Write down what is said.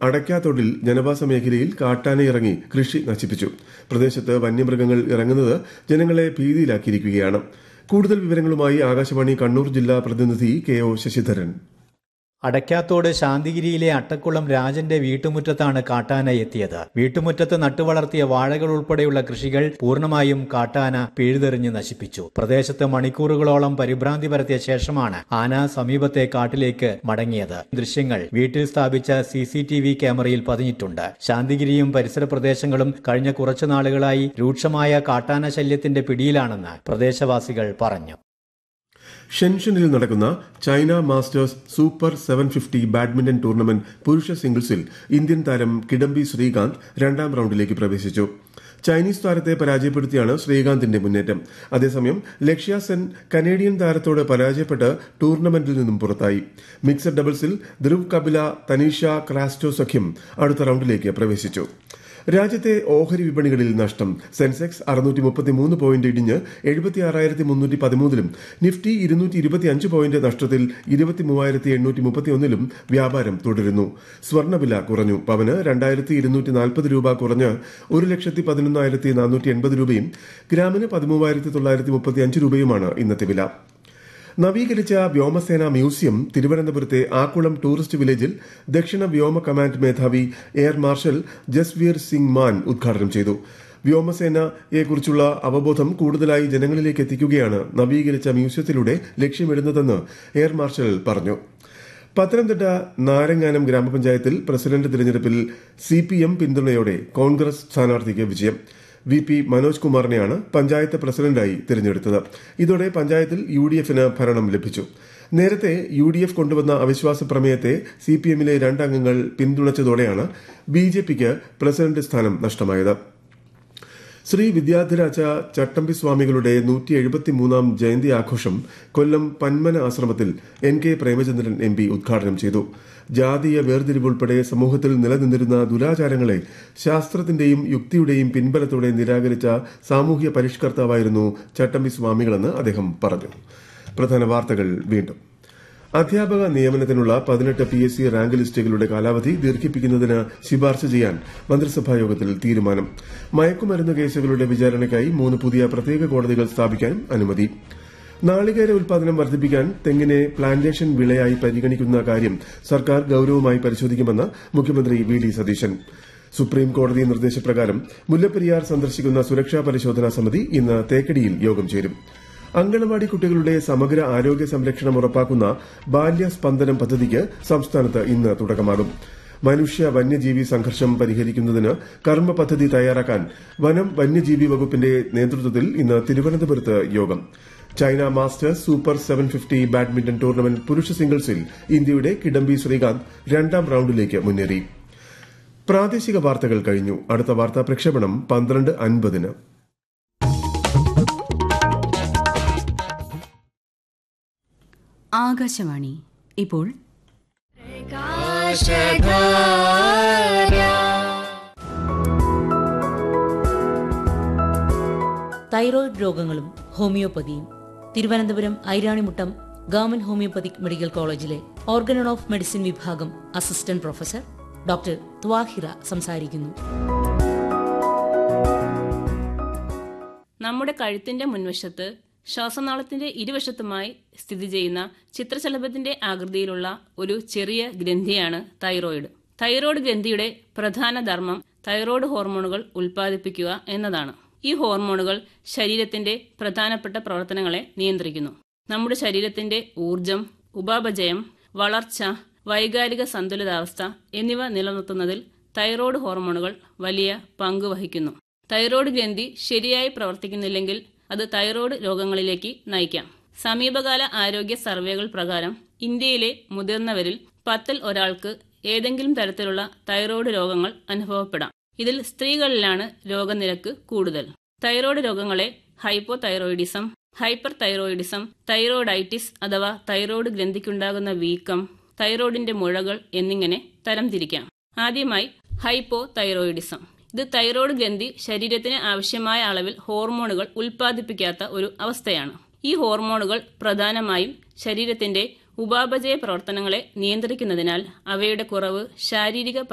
അടയ്ക്കാത്തോടിൽ ജനവാസ മേഖലയിൽ കാട്ടാന ഇറങ്ങി കൃഷി നശിപ്പിച്ചു പ്രദേശത്ത് വന്യമൃഗങ്ങൾ ഇറങ്ങുന്നത് ജനങ്ങളെ ഭീതിയിലാക്കിയിരിക്കുകയാണ് കൂടുതൽ വിവരങ്ങളുമായി ആകാശവാണി കണ്ണൂർ ജില്ലാ പ്രതിനിധി കെ ഒ ശശിധരൻ അടയ്ക്കാത്തോട് ശാന്തിഗിരിയിലെ അട്ടക്കുളം രാജന്റെ വീട്ടുമുറ്റത്താണ് കാട്ടാന എത്തിയത് വീട്ടുമുറ്റത്ത് നട്ടുവളർത്തിയ വാഴകൾ ഉൾപ്പെടെയുള്ള കൃഷികൾ പൂർണ്ണമായും കാട്ടാന പിഴുതെറിഞ്ഞ് നശിപ്പിച്ചു പ്രദേശത്ത് മണിക്കൂറുകളോളം പരിഭ്രാന്തി പരത്തിയ ശേഷമാണ് ആന സമീപത്തെ കാട്ടിലേക്ക് മടങ്ങിയത് ദൃശ്യങ്ങൾ വീട്ടിൽ സ്ഥാപിച്ച സി സി ടി വി ക്യാമറയിൽ പതിഞ്ഞിട്ടുണ്ട് ശാന്തിഗിരിയും പരിസര പ്രദേശങ്ങളും കഴിഞ്ഞ കുറച്ചു നാളുകളായി രൂക്ഷമായ കാട്ടാന ശല്യത്തിന്റെ പിടിയിലാണെന്ന് പ്രദേശവാസികൾ പറഞ്ഞു ഷെൻഷനിൽ നടക്കുന്ന China masters super seven fifty badminton tournament പുരുഷ സിംഗിൾസിൽ ഇന്ത്യൻ താരം കിഡംബി ശ്രീകാന്ത് രണ്ടാം റൌണ്ടിലേക്ക് പ്രവേശിച്ചു ചൈനീസ് താരത്തെ പരാജയപ്പെടുത്തിയാണ് ശ്രീകാന്തിന്റെ മുന്നേറ്റം അതേസമയം ലക്ഷ്യ സെൻ കനേഡിയൻ താരത്തോട് പരാജയപ്പെട്ട് ടൂർണമെന്റിൽ നിന്നും പുറത്തായി മിക്സഡ് ഡബിൾസിൽ ധ്രുവ് കപില തനീഷ ക്രാസ്റ്റോ സഖ്യം അടുത്ത റൌണ്ടിലേക്ക് പ്രവേശിച്ചു രാജ്യത്തെ ഓഹരി വിപണികളിൽ നഷ്ടം സെൻസെക്സ് അറുന്നൂറ്റി മുപ്പത്തിമൂന്ന് പോയിന്റ് ഇടിഞ്ഞ് എഴുപത്തി ആറായിരത്തി മുന്നൂറ്റി പതിമൂന്നിലും നിഫ്റ്റി ഇരുന്നൂറ്റി ഇരുപത്തിയഞ്ച് പോയിന്റ് നഷ്ടത്തിൽ ഇരുപത്തി മൂവായിരത്തി എണ്ണൂറ്റി മുപ്പത്തിയൊന്നിലും വ്യാപാരം തുടരുന്നു സ്വർണ്ണവില കുറഞ്ഞു പവന് രണ്ടായിരത്തി ഇരുന്നൂറ്റി നാൽപ്പത് രൂപ കുറഞ്ഞ് ഒരു ലക്ഷത്തി പതിനൊന്നായിരത്തി നാനൂറ്റി എൺപത് രൂപയും ഗ്രാമിന് പതിമൂവായിരത്തി തൊള്ളായിരത്തി മുപ്പത്തിയഞ്ച് രൂപയുമാണ് ഇന്നത്തെ വില നവീകരിച്ച വ്യോമസേന മ്യൂസിയം തിരുവനന്തപുരത്തെ ആക്കുളം ടൂറിസ്റ്റ് വില്ലേജിൽ ദക്ഷിണ വ്യോമ കമാൻഡ് മേധാവി എയർ മാർഷൽ ജസ്വീർ സിംഗ് മാൻ ഉദ്ഘാടനം ചെയ്തു വ്യോമസേനയെക്കുറിച്ചുള്ള അവബോധം കൂടുതലായി ജനങ്ങളിലേക്ക് എത്തിക്കുകയാണ് നവീകരിച്ച മ്യൂസിയത്തിലൂടെ ലക്ഷ്യമിടുന്നതെന്ന് എയർ മാർഷൽ പറഞ്ഞു പത്തനംതിട്ട നാരങ്ങാനം ഗ്രാമപഞ്ചായത്തിൽ പ്രസിഡന്റ് തിരഞ്ഞെടുപ്പിൽ സി പി എം പിന്തുണയോടെ കോൺഗ്രസ് സ്ഥാനാർത്ഥിക്ക് വിജയം വി പി മനോജ് കുമാറിനെയാണ് പഞ്ചായത്ത് പ്രസിഡന്റായി തിരഞ്ഞെടുത്തത് ഇതോടെ പഞ്ചായത്തിൽ യു ഡി എഫിന് ഭരണം ലഭിച്ചു നേരത്തെ യു ഡി എഫ് കൊണ്ടുവന്ന അവിശ്വാസ പ്രമേയത്തെ സി പി എമ്മിലെ രണ്ടംഗങ്ങൾ പിന്തുണച്ചതോടെയാണ് ബി ജെ പിക്ക് പ്രസിഡന്റ് സ്ഥാനം നഷ്ടമായത് ശ്രീ വിദ്യാധിരാജ ചട്ടമ്പി സ്വാമികളുടെ നൂറ്റി എഴുപത്തിമൂന്നാം ജയന്തി ആഘോഷം കൊല്ലം പന്മന ആശ്രമത്തിൽ N K Premachandran M P ഉദ്ഘാടനം ചെയ്തു ജാതീയ വേർതിരിവുൾപ്പെടെ സമൂഹത്തിൽ നിലനിന്നിരുന്ന ദുരാചാരങ്ങളെ ശാസ്ത്രത്തിന്റെയും യുക്തിയുടെയും പിൻബലത്തോടെ നിരാകരിച്ച സാമൂഹ്യ പരിഷ്കർത്താവായിരുന്നു ചട്ടമ്പി സ്വാമികളെന്ന് അദ്ദേഹം പറഞ്ഞു പ്രധാന വാർത്തകൾ വീണ്ടും അധ്യാപക നിയമനത്തിനുള്ള പതിനെട്ട് പി എസ് സി റാങ്ക് ലിസ്റ്റുകളുടെ കാലാവധി ദീർഘിപ്പിക്കുന്നതിന് ശുപാർശ ചെയ്യാൻ മന്ത്രിസഭാ യോഗത്തിൽ തീരുമാനം മയക്കുമരുന്ന് കേസുകളുടെ വിചാരണയ്ക്കായി മൂന്ന് പുതിയ പ്രത്യേക കോടതികൾ സ്ഥാപിക്കാൻ അനുമതി നാളികേര ഉൽപാദനം വർദ്ധിപ്പിക്കാൻ തെങ്ങിനെ പ്ലാന്റേഷൻ വിളയായി പരിഗണിക്കുന്ന കാര്യം സർക്കാർ ഗൌരവമായി പരിശോധിക്കുമെന്ന് മുഖ്യമന്ത്രി വി ഡി സതീശൻ സുപ്രീം കോടതി നിർദ്ദേശപ്രകാരം മുല്ലപ്പെരിയാർ സന്ദർശിക്കുന്ന സുരക്ഷാ പരിശോധനാ സമിതി ഇന്ന് തേക്കടിയിൽ യോഗം ചേരും അങ്കണവാടി കുട്ടികളുടെ സമഗ്ര ആരോഗ്യ സംരക്ഷണം ഉറപ്പാക്കുന്ന ബാല്യസ്പന്ദനം പദ്ധതിക്ക് സംസ്ഥാനത്ത് ഇന്ന് തുടക്കമാകും മനുഷ്യ വന്യജീവി സംഘർഷം പരിഹരിക്കുന്നതിന് കർമ്മ പദ്ധതി തയ്യാറാക്കാൻ വനം വന്യജീവി വകുപ്പിന്റെ നേതൃത്വത്തിൽ ഇന്ന് തിരുവനന്തപുരത്ത് യോഗം China masters super seven fifty badminton tournament പുരുഷ സിംഗിൾസിൽ ഇന്ത്യയുടെ കിഡംബി ശ്രീകാന്ത് രണ്ടാം റൌണ്ടിലേക്ക് മുന്നേറി പ്രാദേശിക വാർത്തകൾ കഴിഞ്ഞു അടുത്ത വാർത്താ പ്രക്ഷേപണം പന്ത്രണ്ട് അൻപതിന് ആകാശവാണി ഇപ്പോൾ തൈറോയ്ഡ് രോഗങ്ങളും ഹോമിയോപ്പതിയും Thiruvananthapuram Airanimuttam government homoeopathic medical കോളേജിലെ ഓർഗനൺ ഓഫ് മെഡിസിൻ വിഭാഗം അസിസ്റ്റന്റ് പ്രൊഫസർ ഡോക്ടർ ത്വാഹിറ സംസാരിക്കുന്നു നമ്മുടെ കഴുത്തിന്റെ മുൻവശത്ത് ശ്വാസനാളത്തിന്റെ ഇരുവശത്തുമായി സ്ഥിതി ചെയ്യുന്ന ചിത്രശലഭത്തിന്റെ ആകൃതിയിലുള്ള ഒരു ചെറിയ ഗ്രന്ഥിയാണ് തൈറോയിഡ് തൈറോയ്ഡ് ഗ്രന്ഥിയുടെ പ്രധാന ധർമ്മം തൈറോയ്ഡ് ഹോർമോണുകൾ ഉൽപ്പാദിപ്പിക്കുക എന്നതാണ് ഈ ഹോർമോണുകൾ ശരീരത്തിന്റെ പ്രധാനപ്പെട്ട പ്രവർത്തനങ്ങളെ നിയന്ത്രിക്കുന്നു നമ്മുടെ ശരീരത്തിന്റെ ഊർജം ഉപാപചയം വളർച്ച വൈകാരിക സന്തുലിതാവസ്ഥ എന്നിവ നിലനിർത്തുന്നതിൽ തൈറോയ്ഡ് ഹോർമോണുകൾ വലിയ പങ്ക് വഹിക്കുന്നു തൈറോയ്ഡ് ഗ്രന്ഥി ശരിയായി പ്രവർത്തിക്കുന്നില്ലെങ്കിൽ അത് തൈറോയ്ഡ് രോഗങ്ങളിലേക്ക് നയിക്കാം സമീപകാല ആരോഗ്യ സർവേകൾ പ്രകാരം ഇന്ത്യയിലെ മുതിർന്നവരിൽ പത്തിൽ ഒരാൾക്ക് ഏതെങ്കിലും തരത്തിലുള്ള തൈറോയ്ഡ് രോഗങ്ങൾ അനുഭവപ്പെടാം ഇതിൽ സ്ത്രീകളിലാണ് രോഗനിരക്ക് കൂടുതൽ തൈറോയ്ഡ് രോഗങ്ങളെ ഹൈപ്പോതൈറോയിഡിസം ഹൈപ്പർ തൈറോയിഡിസം തൈറോയിഡൈറ്റിസ് അഥവാ തൈറോയ്ഡ് ഗ്രന്ഥിക്കുണ്ടാകുന്ന വീക്കം തൈറോയ്ഡിന്റെ മുഴകൾ എന്നിങ്ങനെ തരംതിരിക്കാം ആദ്യമായി ഹൈപ്പോ തൈറോയിഡിസം ഇത് തൈറോയ്ഡ് ഗ്രന്ഥി ശരീരത്തിന് ആവശ്യമായ അളവിൽ ഹോർമോണുകൾ ഉൽപ്പാദിപ്പിക്കാത്ത ഒരു അവസ്ഥയാണ് ഈ ഹോർമോണുകൾ പ്രധാനമായും ശരീരത്തിന്റെ ഉപാപചയ പ്രവർത്തനങ്ങളെ നിയന്ത്രിക്കുന്നതിനാൽ അവയുടെ കുറവ് ശാരീരിക